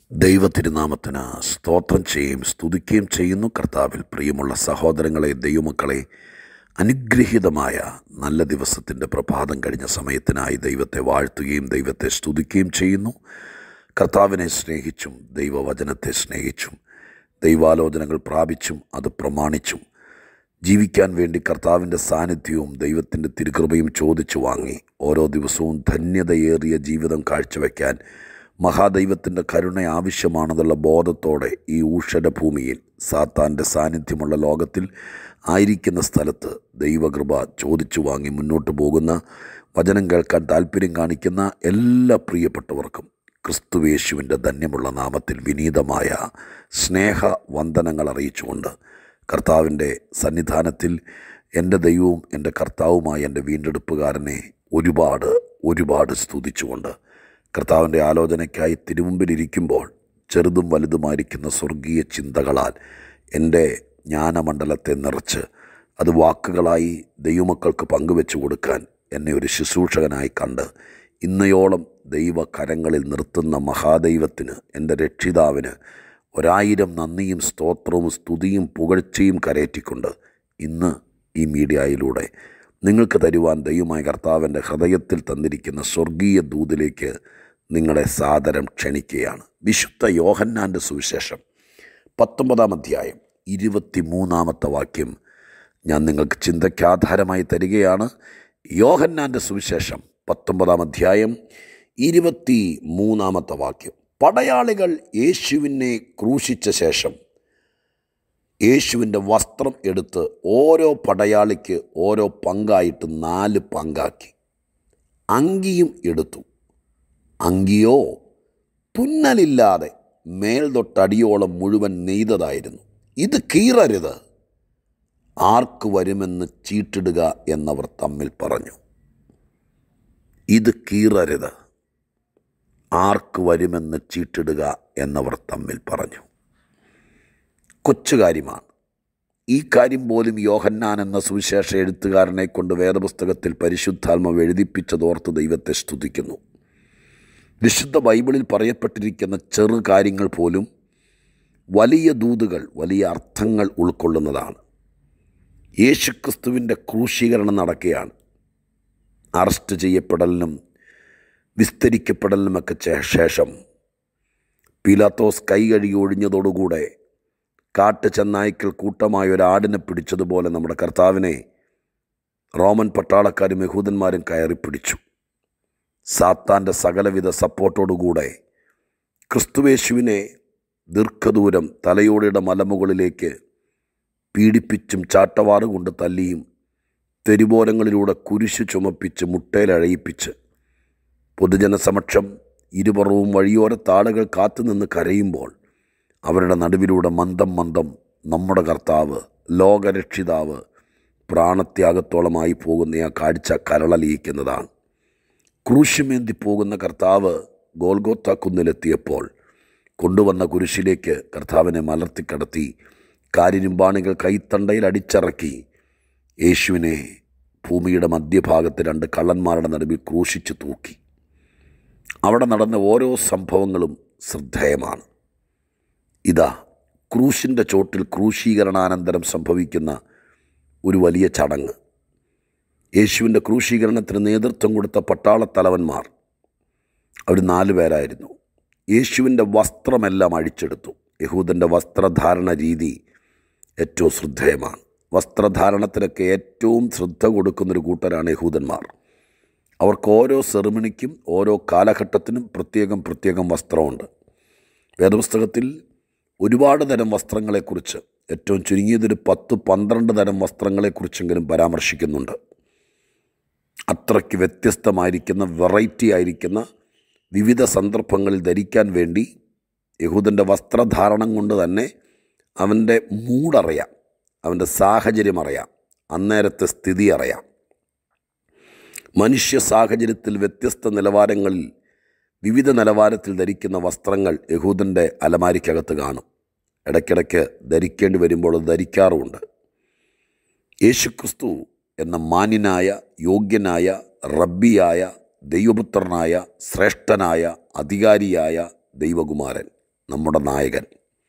ദൈവത്തിരുനാമത്തിന് സ്തോത്രം ചെയ്യുകയും സ്തുതിക്കുകയും ചെയ്യുന്നു കർത്താവിൽ പ്രിയമുള്ള സഹോദരങ്ങളെ ദൈവമക്കളെ അനുഗ്രഹീതമായ നല്ല ദിവസത്തിൻ്റെ പ്രഭാതം കഴിഞ്ഞ സമയത്തിനായി ദൈവത്തെ വാഴ്ത്തുകയും ദൈവത്തെ സ്തുതിക്കുകയും ചെയ്യുന്നു കർത്താവിനെ സ്നേഹിച്ചും ദൈവവചനത്തെ സ്നേഹിച്ചും ദൈവാലോചനകൾ പ്രാപിച്ചും അത് പ്രമാണിച്ചും ജീവിക്കാൻ വേണ്ടി കർത്താവിൻ്റെ സാന്നിധ്യവും ദൈവത്തിൻ്റെ തിരുകൃപയും ചോദിച്ചു വാങ്ങി ഓരോ ദിവസവും ധന്യതയേറിയ ജീവിതം കാഴ്ചവെക്കാൻ മഹാദൈവത്തിൻ്റെ കരുണ ആവശ്യമാണെന്നുള്ള ബോധത്തോടെ ഈ ഊഷര ഭൂമിയിൽ സാത്താൻ്റെ സാന്നിധ്യമുള്ള ലോകത്തിൽ ആയിരിക്കുന്ന സ്ഥലത്ത് ദൈവകൃപ ചോദിച്ചു വാങ്ങി മുന്നോട്ട് പോകുന്ന വചനം കേൾക്കാൻ താല്പര്യം കാണിക്കുന്ന എല്ലാ പ്രിയപ്പെട്ടവർക്കും ക്രിസ്തുവേശുവിൻ്റെ ധന്യമുള്ള നാമത്തിൽ വിനീതമായ സ്നേഹ വന്ദനങ്ങൾ അറിയിച്ചുകൊണ്ട് കർത്താവിൻ്റെ സന്നിധാനത്തിൽ എൻ്റെ ദൈവവും എൻ്റെ കർത്താവുമായ എൻ്റെ വീണ്ടെടുപ്പുകാരനെ ഒരുപാട് ഒരുപാട് സ്തുതിച്ചുകൊണ്ട് കർത്താവിൻ്റെ ആലോചനയ്ക്കായി തിരുമുമ്പിലിരിക്കുമ്പോൾ ചെറുതും വലുതുമായിരിക്കുന്ന സ്വർഗീയ ചിന്തകളാൽ എൻ്റെ ജ്ഞാനമണ്ഡലത്തെ നിറച്ച് അത് വാക്കുകളായി ദൈവമക്കൾക്ക് പങ്കുവെച്ചു കൊടുക്കാൻ എന്നെ ഒരു ശുശ്രൂഷകനായി കണ്ട് ഇന്നയോളം ദൈവകരങ്ങളിൽ നിർത്തുന്ന മഹാദൈവത്തിന് എൻ്റെ രക്ഷിതാവിന് ഒരായിരം നന്ദിയും സ്തോത്രവും സ്തുതിയും പുകഴ്ചയും കരയറ്റിക്കൊണ്ട് ഇന്ന് ഈ മീഡിയയിലൂടെ നിങ്ങൾക്ക് തരുവാൻ ദൈവമായ കർത്താവിൻ്റെ ഹൃദയത്തിൽ തന്നിരിക്കുന്ന സ്വർഗീയ ദൂതിലേക്ക് നിങ്ങളെ സാദരം ക്ഷണിക്കുകയാണ് വിശുദ്ധ യോഹന്നാൻ്റെ സുവിശേഷം പത്തൊമ്പതാം അധ്യായം ഇരുപത്തി മൂന്നാമത്തെ വാക്യം ഞാൻ നിങ്ങൾക്ക് ചിന്തയ്ക്കാധാരമായി തരികയാണ് യോഹന്നാൻ്റെ സുവിശേഷം പത്തൊമ്പതാം അധ്യായം ഇരുപത്തി മൂന്നാമത്തെ വാക്യം പടയാളികൾ യേശുവിനെ ക്രൂശിച്ച ശേഷം യേശുവിൻ്റെ വസ്ത്രം എടുത്ത് ഓരോ പടയാളിക്ക് ഓരോ പങ്കായിട്ട് നാല് പങ്കാക്കി അങ്കിയും എടുത്തു അങ്കിയോ തുന്നലില്ലാതെ മേൽ തൊട്ടടിയോളം മുഴുവൻ നെയ്തതായിരുന്നു ഇത് കീറരുത് ആർക്ക് വരുമെന്ന് ചീട്ടിടുക എന്നവർ തമ്മിൽ പറഞ്ഞു ഇത് കീറരുത് ആർക്ക് വരുമെന്ന് ചീട്ടിടുക എന്നവർ തമ്മിൽ പറഞ്ഞു കൊച്ചു കാര്യമാണ് ഈ കാര്യം പോലും യോഹന്നാൻ എന്ന സുവിശേഷ എഴുത്തുകാരനെ കൊണ്ട് വേദപുസ്തകത്തിൽ പരിശുദ്ധാത്മാവ് എഴുതിപ്പിച്ചതോർത്ത് ദൈവത്തെ സ്തുതിക്കുന്നു വിശുദ്ധ ബൈബിളിൽ പറയപ്പെട്ടിരിക്കുന്ന ചെറു കാര്യങ്ങൾ പോലും വലിയ ദൂതുകൾ വലിയ അർത്ഥങ്ങൾ ഉൾക്കൊള്ളുന്നതാണ് യേശുക്രിസ്തുവിൻ്റെ ക്രൂശീകരണം നടക്കുകയാണ് അറസ്റ്റ് ചെയ്യപ്പെടലിനും വിസ്തരിക്കപ്പെടലിനുമൊക്കെ ശേഷം പീലാത്തോസ് കൈ കഴുകി ഒഴിഞ്ഞതോടുകൂടെ കാട്ട് ചെന്നായ്ക്കൾ കൂട്ടമായ ഒരാടിനെ പിടിച്ചതുപോലെ നമ്മുടെ കർത്താവിനെ റോമൻ പട്ടാളക്കാരും യഹൂദന്മാരും കയറി പിടിച്ചു സാത്താൻ്റെ സകലവിധ സപ്പോർട്ടോടുകൂടെ ക്രിസ്തുവേശുവിനെ ദീർഘദൂരം തലയോടിയുടെ മലമുകളിലേക്ക് പീഡിപ്പിച്ചും ചാട്ടവാറ് കൊണ്ട് തല്ലിയും തെരുവോരങ്ങളിലൂടെ കുരിശു ചുമപ്പിച്ച് മുട്ടയിലഴയിപ്പിച്ച് പൊതുജനസമക്ഷം ഇരുപുറവും വഴിയോരത്താളുകൾ കാത്തുനിന്ന് കരയുമ്പോൾ അവരുടെ നടുവിലൂടെ മന്ദം മന്ദം നമ്മുടെ കർത്താവ് ലോകരക്ഷിതാവ് പ്രാണത്യാഗത്തോളമായി പോകുന്ന ആ കാഴ്ച കരളലിയിക്കുന്നതാണ് ക്രൂശുമേന്തി പോകുന്ന കർത്താവ് ഗോൽഗോത്ത കുന്നിലെത്തിയപ്പോൾ കൊണ്ടുവന്ന കുരിശിലേക്ക് കർത്താവിനെ മലർത്തിക്കടത്തി കാരിരുമ്പാണികൾ കൈത്തണ്ടയിൽ അടിച്ചിറക്കി യേശുവിനെ ഭൂമിയുടെ മധ്യഭാഗത്ത് രണ്ട് കള്ളന്മാരുടെ നടുവിൽ ക്രൂശിച്ച് തൂക്കി അവിടെ നടന്ന ഓരോ സംഭവങ്ങളും ശ്രദ്ധേയമാണ് ഇതാ ക്രൂശിൻ്റെ ചോട്ടിൽ ക്രൂശീകരണാനന്തരം സംഭവിക്കുന്ന ഒരു വലിയ ചടങ്ങ് യേശുവിൻ്റെ ക്രൂശീകരണത്തിന് നേതൃത്വം കൊടുത്ത പട്ടാളത്തലവന്മാർ അവർ നാല് പേരായിരുന്നു യേശുവിൻ്റെ വസ്ത്രമെല്ലാം അഴിച്ചെടുത്തു യഹൂദൻ്റെ വസ്ത്രധാരണ രീതി ഏറ്റവും ശ്രദ്ധേയമാണ് വസ്ത്രധാരണത്തിനൊക്കെ ഏറ്റവും ശ്രദ്ധ കൊടുക്കുന്നൊരു കൂട്ടരാണ് യഹൂദന്മാർ അവർക്ക് ഓരോ സെറിമണിക്കും ഓരോ കാലഘട്ടത്തിനും പ്രത്യേകം പ്രത്യേകം വസ്ത്രമുണ്ട് വേദപുസ്തകത്തിൽ ഒരുപാട് തരം വസ്ത്രങ്ങളെക്കുറിച്ച് ഏറ്റവും ചുരുങ്ങിയതൊരു പത്ത് പന്ത്രണ്ട് തരം വസ്ത്രങ്ങളെക്കുറിച്ചെങ്കിലും പരാമർശിക്കുന്നുണ്ട് അത്രയ്ക്ക് വ്യത്യസ്തമായിരിക്കുന്ന വെറൈറ്റി ആയിരിക്കുന്ന വിവിധ സന്ദർഭങ്ങളിൽ ധരിക്കാൻ വേണ്ടി യഹൂദൻ്റെ വസ്ത്രധാരണം കൊണ്ട് തന്നെ അവൻ്റെ മൂടറിയാം അവൻ്റെ സാഹചര്യം അറിയാം അന്നേരത്തെ സ്ഥിതി അറിയാം മനുഷ്യ സാഹചര്യത്തിൽ വ്യത്യസ്ത നിലവാരങ്ങളിൽ വിവിധ നിലവാരത്തിൽ ധരിക്കുന്ന വസ്ത്രങ്ങൾ യഹൂദൻ്റെ അലമാരിക്കകത്ത് കാണും ഇടയ്ക്കിടയ്ക്ക് ധരിക്കേണ്ടി വരുമ്പോൾ അത് ധരിക്കാറുമുണ്ട് യേശുക്രിസ്തു എന്ന മാന്യനായ യോഗ്യനായ റബ്ബിയായ ദൈവപുത്രനായ ശ്രേഷ്ഠനായ അധികാരിയായ ദൈവകുമാരൻ നമ്മുടെ നായകൻ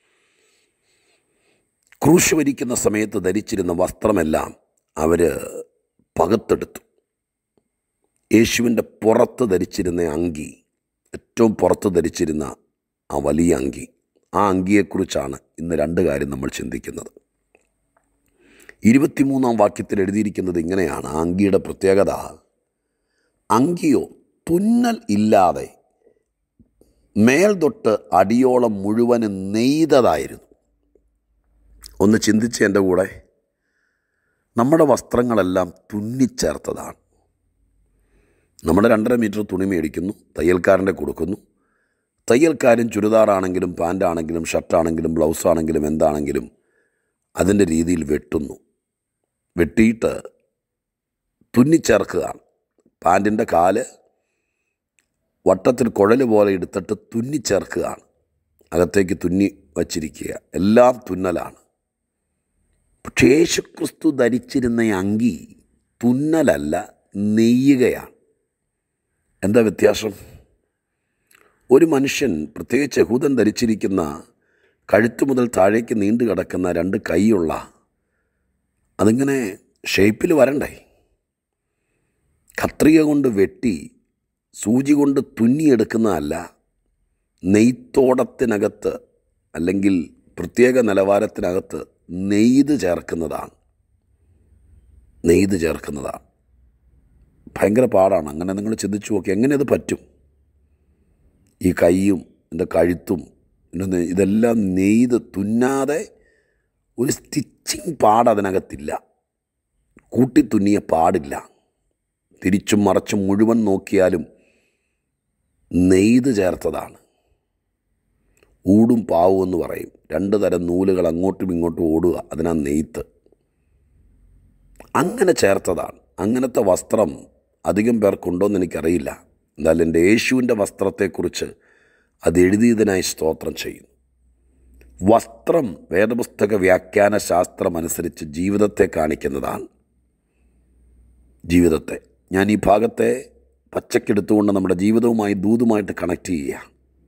ക്രൂശ് വരിക്കുന്ന സമയത്ത് ധരിച്ചിരുന്ന വസ്ത്രമെല്ലാം അവർ പകത്തെടുത്തു യേശുവിൻ്റെ പുറത്ത് ധരിച്ചിരുന്ന അങ്കി ഏറ്റവും പുറത്ത് ധരിച്ചിരുന്ന ആ വലിയ അങ്കി ആ അങ്കിയെക്കുറിച്ചാണ് ഇന്ന് രണ്ട് കാര്യം നമ്മൾ ചിന്തിക്കുന്നത് ഇരുപത്തിമൂന്നാം വാക്യത്തിൽ എഴുതിയിരിക്കുന്നത് ഇങ്ങനെയാണ് ആ അങ്കിയുടെ പ്രത്യേകത അങ്കിയോ തുന്നൽ ഇല്ലാതെ മേൽ തൊട്ട് അടിയോളം മുഴുവനും നെയ്തതായിരുന്നു ഒന്ന് ചിന്തിച്ച് എൻ്റെ കൂടെ നമ്മുടെ വസ്ത്രങ്ങളെല്ലാം തുന്നിച്ചേർത്തതാണ് നമ്മൾ രണ്ടര മീറ്റർ തുണി മേടിക്കുന്നു തയ്യൽക്കാരൻ്റെ കൊടുക്കുന്നു തയ്യൽക്കാരൻ ചുരിദാറാണെങ്കിലും പാൻ്റാണെങ്കിലും ഷർട്ടാണെങ്കിലും ബ്ലൗസാണെങ്കിലും എന്താണെങ്കിലും അതിൻ്റെ രീതിയിൽ വെട്ടുന്നു വെട്ടിയിട്ട് തുന്നിച്ചേർക്കുകയാണ് പാൻറ്റിൻ്റെ കാല് വട്ടത്തിൽ കുഴൽ പോലെ എടുത്തിട്ട് തുന്നിച്ചേർക്കുകയാണ് അകത്തേക്ക് തുന്നി വച്ചിരിക്കുക എല്ലാം തുന്നലാണ് പക്ഷേ യേശുക്രിസ്തു ധരിച്ചിരുന്ന ഈ അങ്കി തുന്നലല്ല നെയ്യുകയാണ് എന്താ വ്യത്യാസം ഒരു മനുഷ്യൻ പ്രത്യേകിച്ച് യഹൂദൻ ധരിച്ചിരിക്കുന്ന കഴുത്തു മുതൽ താഴേക്ക് നീണ്ടു കിടക്കുന്ന രണ്ട് കൈയുള്ള അതിങ്ങനെ ഷേപ്പിൽ വരണ്ടേ കത്രിക കൊണ്ട് വെട്ടി സൂചി കൊണ്ട് തുന്നിയെടുക്കുന്നതല്ല നെയ്ത്തോടത്തിനകത്ത് അല്ലെങ്കിൽ പ്രത്യേക നിലവാരത്തിനകത്ത് നെയ്ത് ചേർക്കുന്നതാണ് നെയ്ത് ചേർക്കുന്നതാണ് ഭയങ്കര പാടാണ് അങ്ങനെ നിങ്ങൾ ചിന്തിച്ചു നോക്കി എങ്ങനെ അത് പറ്റും ഈ കൈയും എൻ്റെ കഴുത്തും എൻ്റെ ഇതെല്ലാം നെയ്ത് തുന്നാതെ ഒരു സ്റ്റിച്ചിങ് പാട് അതിനകത്തില്ല കൂട്ടി തുന്നിയ പാടില്ല തിരിച്ചും മറച്ചും മുഴുവൻ നോക്കിയാലും നെയ്ത് ചേർത്തതാണ് ഊടും പാവും എന്ന് പറയും രണ്ട് തരം നൂലുകൾ അങ്ങോട്ടും ഇങ്ങോട്ടും ഓടുക അതിനാ നെയ്ത്ത് അങ്ങനെ ചേർത്തതാണ് അങ്ങനത്തെ വസ്ത്രം അധികം പേർക്കുണ്ടോയെന്ന് എനിക്കറിയില്ല എന്നാൽ എൻ്റെ യേശുവിൻ്റെ വസ്ത്രത്തെക്കുറിച്ച് അത് എഴുതിയതിനായി സ്തോത്രം ചെയ്യുന്നു വസ്ത്രം വേദപുസ്തക വ്യാഖ്യാന ശാസ്ത്രം അനുസരിച്ച് ജീവിതത്തെ കാണിക്കുന്നതാണ് ജീവിതത്തെ ഞാൻ ഈ ഭാഗത്തെ പച്ചക്കെടുത്തുകൊണ്ട് നമ്മുടെ ജീവിതവുമായി ദൂതുമായിട്ട് കണക്ട് ചെയ്യുക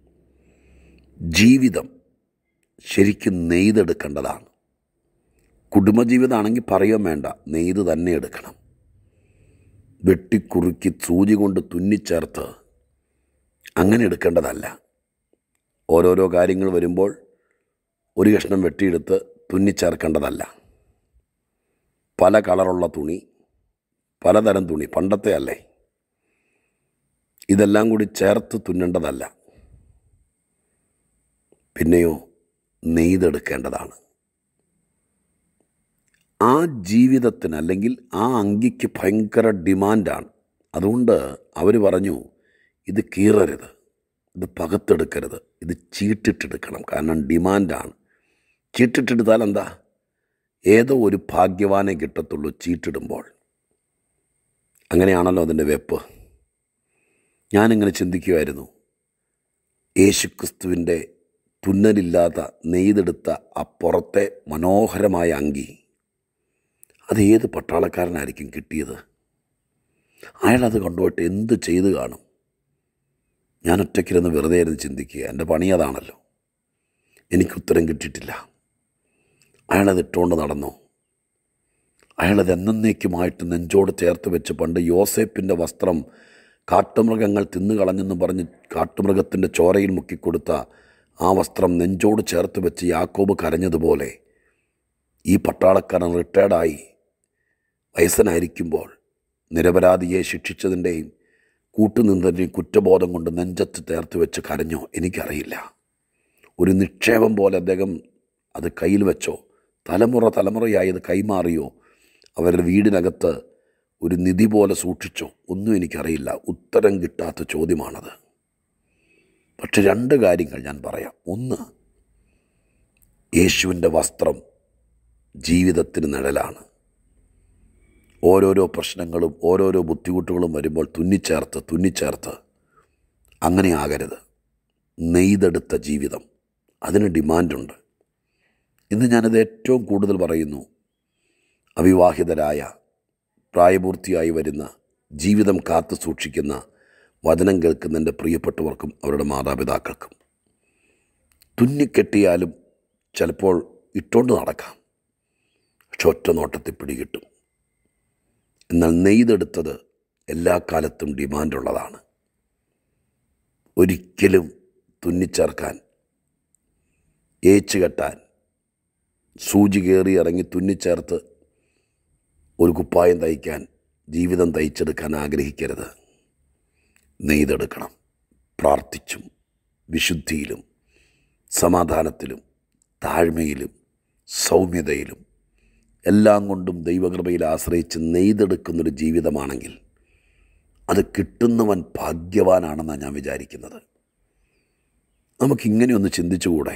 ജീവിതം ശരിക്കും നെയ്തെടുക്കേണ്ടതാണ് കുടുംബജീവിതമാണെങ്കിൽ പറയുകയും വേണ്ട നെയ്ത് തന്നെ എടുക്കണം വെട്ടിക്കുറുക്കി സൂചി കൊണ്ട് തുന്നിച്ചേർത്ത് അങ്ങനെ എടുക്കേണ്ടതല്ല ഓരോരോ കാര്യങ്ങൾ വരുമ്പോൾ ഒരു കഷ്ണം വെട്ടിയെടുത്ത് തുന്നിച്ചേർക്കേണ്ടതല്ല പല കളറുള്ള തുണി പലതരം തുണി പണ്ടത്തെ അല്ലേ ഇതെല്ലാം കൂടി ചേർത്ത് തുന്നേണ്ടതല്ല പിന്നെയോ നെയ്തെടുക്കേണ്ടതാണ് ആ ജീവിതത്തിന് അല്ലെങ്കിൽ ആ അങ്കിക്ക് ഭയങ്കര ഡിമാൻഡാണ് അതുകൊണ്ട് അവർ പറഞ്ഞു ഇത് കീറരുത് ഇത് പകത്തെടുക്കരുത് ഇത് ചീട്ടിട്ടെടുക്കണം കാരണം ഡിമാൻഡാണ് ചീട്ടിട്ടെടുത്താൽ എന്താ ഏതോ ഒരു ഭാഗ്യവാനെ കിട്ടത്തുള്ളൂ ചീട്ടിടുമ്പോൾ അങ്ങനെയാണല്ലോ അതിൻ്റെ വെപ്പ് ഞാനിങ്ങനെ ചിന്തിക്കുമായിരുന്നു യേശുക്രിസ്തുവിൻ്റെ തുന്നലില്ലാത്ത നെയ്തെടുത്ത ആ പുറത്തെ മനോഹരമായ അങ്കി അത് ഏത് പട്ടാളക്കാരനായിരിക്കും കിട്ടിയത് അയാളത് കൊണ്ടുപോയിട്ട് എന്ത് ചെയ്ത് കാണും ഞാൻ ഒറ്റയ്ക്കിരുന്ന് വെറുതെ ഇരുന്ന് ചിന്തിക്കുക എൻ്റെ പണി അതാണല്ലോ എനിക്ക് ഉത്തരം കിട്ടിയിട്ടില്ല അയാളത് ഇട്ടുകൊണ്ട് നടന്നു അയാളത് എന്നേക്കുമായിട്ട് നെഞ്ചോട് ചേർത്ത് വെച്ച് പണ്ട് യോസേപ്പിൻ്റെ വസ്ത്രം കാട്ടുമൃഗങ്ങൾ തിന്നു കളഞ്ഞെന്ന് പറഞ്ഞ് കാട്ടുമൃഗത്തിൻ്റെ ചോരയിൽ മുക്കിക്കൊടുത്ത ആ വസ്ത്രം നെഞ്ചോട് ചേർത്ത് വെച്ച് യാക്കോബ് കരഞ്ഞതുപോലെ ഈ പട്ടാളക്കാരൻ റിട്ടയർഡായി വയസ്സനായിരിക്കുമ്പോൾ നിരപരാധിയെ ശിക്ഷിച്ചതിൻ്റെയും കൂട്ടുനിന്നതിൻ്റെയും കുറ്റബോധം കൊണ്ട് നെഞ്ചത്ത് ചേർത്ത് വെച്ച് കരഞ്ഞോ എനിക്കറിയില്ല ഒരു നിക്ഷേപം പോലെ അദ്ദേഹം അത് കയ്യിൽ വെച്ചോ തലമുറ തലമുറയായി അത് കൈമാറിയോ അവരുടെ വീടിനകത്ത് ഒരു നിധി പോലെ സൂക്ഷിച്ചോ ഒന്നും എനിക്കറിയില്ല ഉത്തരം കിട്ടാത്ത ചോദ്യമാണത് പക്ഷെ രണ്ട് കാര്യങ്ങൾ ഞാൻ പറയാം ഒന്ന് യേശുവിൻ്റെ വസ്ത്രം ജീവിതത്തിന് നിഴലാണ് ഓരോരോ പ്രശ്നങ്ങളും ഓരോരോ ബുദ്ധിമുട്ടുകളും വരുമ്പോൾ തുന്നിച്ചേർത്ത് തുന്നിച്ചേർത്ത് അങ്ങനെ ആകരുത് നെയ്തെടുത്ത ജീവിതം അതിന് ഡിമാൻഡുണ്ട് ഇന്ന് ഞാനത് ഏറ്റവും കൂടുതൽ പറയുന്നു അവിവാഹിതരായ പ്രായപൂർത്തിയായി വരുന്ന ജീവിതം കാത്തു സൂക്ഷിക്കുന്ന വചനം കേൾക്കുന്ന എൻ്റെ പ്രിയപ്പെട്ടവർക്കും അവരുടെ മാതാപിതാക്കൾക്കും തുന്നിക്കെട്ടിയാലും ചിലപ്പോൾ ഇട്ടുകൊണ്ട് നടക്കാം പക്ഷെ ഒറ്റ നോട്ടത്തിൽ പിടികിട്ടും എന്നാൽ നെയ്തെടുത്തത് എല്ലാ കാലത്തും ഡിമാൻഡുള്ളതാണ് ഒരിക്കലും തുന്നിച്ചേർക്കാൻ ഏച്ചു കെട്ടാൻ സൂചി കയറി ഇറങ്ങി തുന്നിച്ചേർത്ത് ഒരു കുപ്പായം തയ്ക്കാൻ ജീവിതം തയ്ച്ചെടുക്കാൻ ആഗ്രഹിക്കരുത് നെയ്തെടുക്കണം പ്രാർത്ഥിച്ചും വിശുദ്ധിയിലും സമാധാനത്തിലും താഴ്മയിലും സൗമ്യതയിലും എല്ലാം കൊണ്ടും ദൈവകൃപയിൽ ആശ്രയിച്ച് നെയ്തെടുക്കുന്നൊരു ജീവിതമാണെങ്കിൽ അത് കിട്ടുന്നവൻ ഭാഗ്യവാനാണെന്നാണ് ഞാൻ വിചാരിക്കുന്നത് നമുക്കിങ്ങനെ ഒന്ന് ചിന്തിച്ചുകൂടെ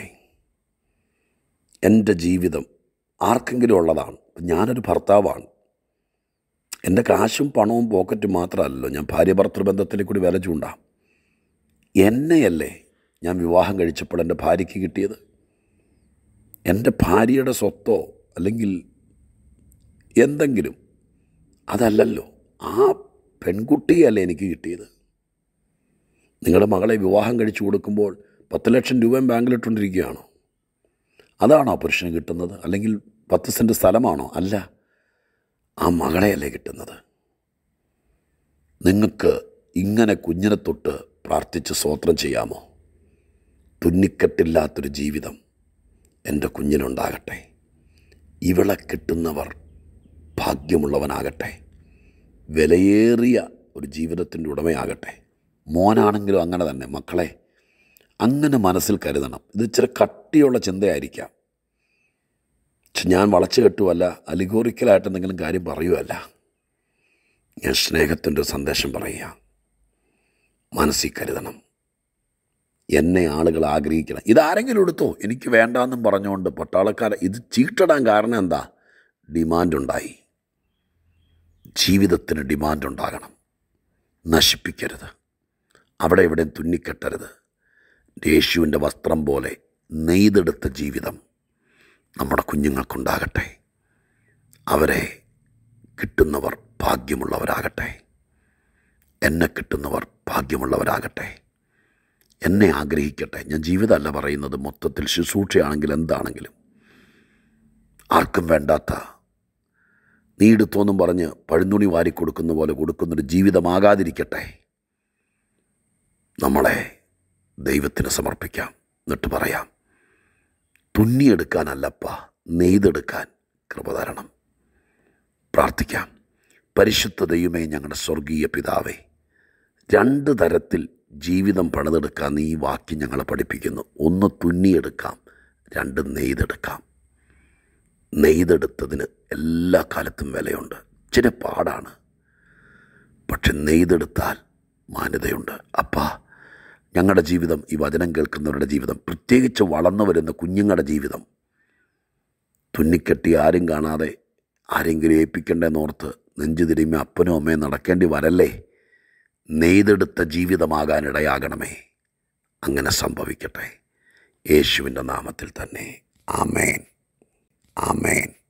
എൻ്റെ ജീവിതം ആർക്കെങ്കിലും ഉള്ളതാണ് ഞാനൊരു ഭർത്താവാണ് എൻ്റെ കാശും പണവും പോക്കറ്റും മാത്രമല്ലല്ലോ ഞാൻ ഭാര്യ ഭർത്തൃബന്ധത്തിൽ കൂടി വില ചൂണ്ടാം എന്നെയല്ലേ ഞാൻ വിവാഹം കഴിച്ചപ്പോൾ എൻ്റെ ഭാര്യയ്ക്ക് കിട്ടിയത് എൻ്റെ ഭാര്യയുടെ സ്വത്തോ അല്ലെങ്കിൽ എന്തെങ്കിലും അതല്ലല്ലോ ആ പെൺകുട്ടിയല്ലേ എനിക്ക് കിട്ടിയത് നിങ്ങളുടെ മകളെ വിവാഹം കഴിച്ചു കൊടുക്കുമ്പോൾ പത്ത് ലക്ഷം രൂപയും ബാങ്കിലിട്ടുകൊണ്ടിരിക്കുകയാണോ അതാണോ പുരുഷന് കിട്ടുന്നത് അല്ലെങ്കിൽ പത്ത് സെൻറ്റ് സ്ഥലമാണോ അല്ല ആ മകളെയല്ലേ കിട്ടുന്നത് നിങ്ങൾക്ക് ഇങ്ങനെ കുഞ്ഞിനെ തൊട്ട് പ്രാർത്ഥിച്ച് സ്വോത്രം ചെയ്യാമോ തുന്നിക്കെട്ടില്ലാത്തൊരു ജീവിതം എൻ്റെ കുഞ്ഞിനുണ്ടാകട്ടെ ഇവളെ കിട്ടുന്നവർ ഭാഗ്യമുള്ളവനാകട്ടെ വിലയേറിയ ഒരു ജീവിതത്തിൻ്റെ ഉടമയാകട്ടെ മോനാണെങ്കിലും അങ്ങനെ തന്നെ മക്കളെ അങ്ങനെ മനസ്സിൽ കരുതണം ഇത് ഇച്ചിരി കട്ടിയുള്ള ചിന്തയായിരിക്കാം പക്ഷെ ഞാൻ വളച്ചു കെട്ടുമല്ല അലിഗോറിക്കലായിട്ട് എന്തെങ്കിലും കാര്യം പറയുമല്ല ഞാൻ സ്നേഹത്തിൻ്റെ ഒരു സന്ദേശം പറയുക മനസ്സിൽ കരുതണം എന്നെ ആളുകൾ ആഗ്രഹിക്കണം ഇതാരെങ്കിലും എടുത്തോ എനിക്ക് വേണ്ടാന്നും പറഞ്ഞുകൊണ്ട് പട്ടാളക്കാരെ ഇത് ചീട്ടിടാൻ കാരണം എന്താ ഡിമാൻഡ് ഉണ്ടായി ജീവിതത്തിന് ഡിമാൻഡ് ഉണ്ടാകണം നശിപ്പിക്കരുത് അവിടെ എവിടെയും തുന്നിക്കെട്ടരുത് യേശുവിൻ്റെ വസ്ത്രം പോലെ നെയ്തെടുത്ത ജീവിതം നമ്മുടെ കുഞ്ഞുങ്ങൾക്കുണ്ടാകട്ടെ അവരെ കിട്ടുന്നവർ ഭാഗ്യമുള്ളവരാകട്ടെ എന്നെ കിട്ടുന്നവർ ഭാഗ്യമുള്ളവരാകട്ടെ എന്നെ ആഗ്രഹിക്കട്ടെ ഞാൻ ജീവിതമല്ല പറയുന്നത് മൊത്തത്തിൽ ശുശ്രൂഷയാണെങ്കിൽ എന്താണെങ്കിലും ആർക്കും വേണ്ടാത്ത നീടുത്തോന്നും പറഞ്ഞ് പഴുന്നുണി വാരി കൊടുക്കുന്ന പോലെ കൊടുക്കുന്നൊരു ജീവിതമാകാതിരിക്കട്ടെ നമ്മളെ ദൈവത്തിന് സമർപ്പിക്കാം എന്നിട്ട് പറയാം തുന്നിയെടുക്കാനല്ലപ്പ നെയ്തെടുക്കാൻ കൃപ തരണം പ്രാർത്ഥിക്കാം പരിശുദ്ധ ദൈവമേ ഞങ്ങളുടെ സ്വർഗീയ പിതാവേ രണ്ട് തരത്തിൽ ജീവിതം പണിതെടുക്കാൻ നീ ഈ വാക്യം ഞങ്ങളെ പഠിപ്പിക്കുന്നു ഒന്ന് തുന്നിയെടുക്കാം രണ്ട് നെയ്തെടുക്കാം നെയ്തെടുത്തതിന് എല്ലാ കാലത്തും വിലയുണ്ട് ഇച്ചിരി പാടാണ് പക്ഷെ നെയ്തെടുത്താൽ മാന്യതയുണ്ട് അപ്പാ ഞങ്ങളുടെ ജീവിതം ഈ വചനം കേൾക്കുന്നവരുടെ ജീവിതം പ്രത്യേകിച്ച് വളർന്നു വരുന്ന കുഞ്ഞുങ്ങളുടെ ജീവിതം തുന്നിക്കെട്ടി ആരും കാണാതെ ആരെങ്കിലും ഏൽപ്പിക്കണ്ടെന്നോർത്ത് നെഞ്ചു തിരുമ്മി അപ്പനും അമ്മയും നടക്കേണ്ടി വരല്ലേ നെയ്തെടുത്ത ജീവിതമാകാനിടയാകണമേ അങ്ങനെ സംഭവിക്കട്ടെ യേശുവിൻ്റെ നാമത്തിൽ തന്നെ ആമേൻ ആമേൻ